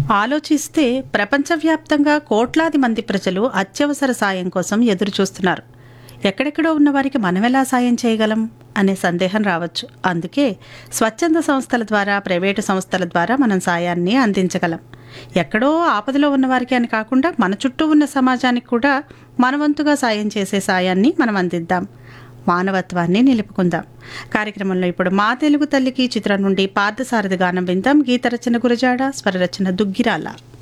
ఆలోచిస్తే ప్రపంచవ్యాప్తంగా కోట్లాది మంది ప్రజలు అత్యవసర సాయం కోసం ఎదురు చూస్తున్నారు ఎక్కడెక్కడో ఉన్న వారికి మనం ఎలా సాయం చేయగలం అనే సందేహం రావచ్చు అందుకే స్వచ్ఛంద సంస్థల ద్వారా ప్రైవేటు సంస్థల ద్వారా మనం సాయాన్ని అందించగలం ఎక్కడో ఆపదలో ఉన్న వారికి అని కాకుండా మన చుట్టూ ఉన్న సమాజానికి కూడా మనవంతుగా సాయం చేసే సాయాన్ని మనం అందిద్దాం మానవత్వాన్ని నిలుపుకుందాం కార్యక్రమంలో ఇప్పుడు మా తెలుగు తల్లికి చిత్రం నుండి పార్థసారథి గానం విందాం గీత రచన గురజాడ స్వరరచన దుగ్గిరాల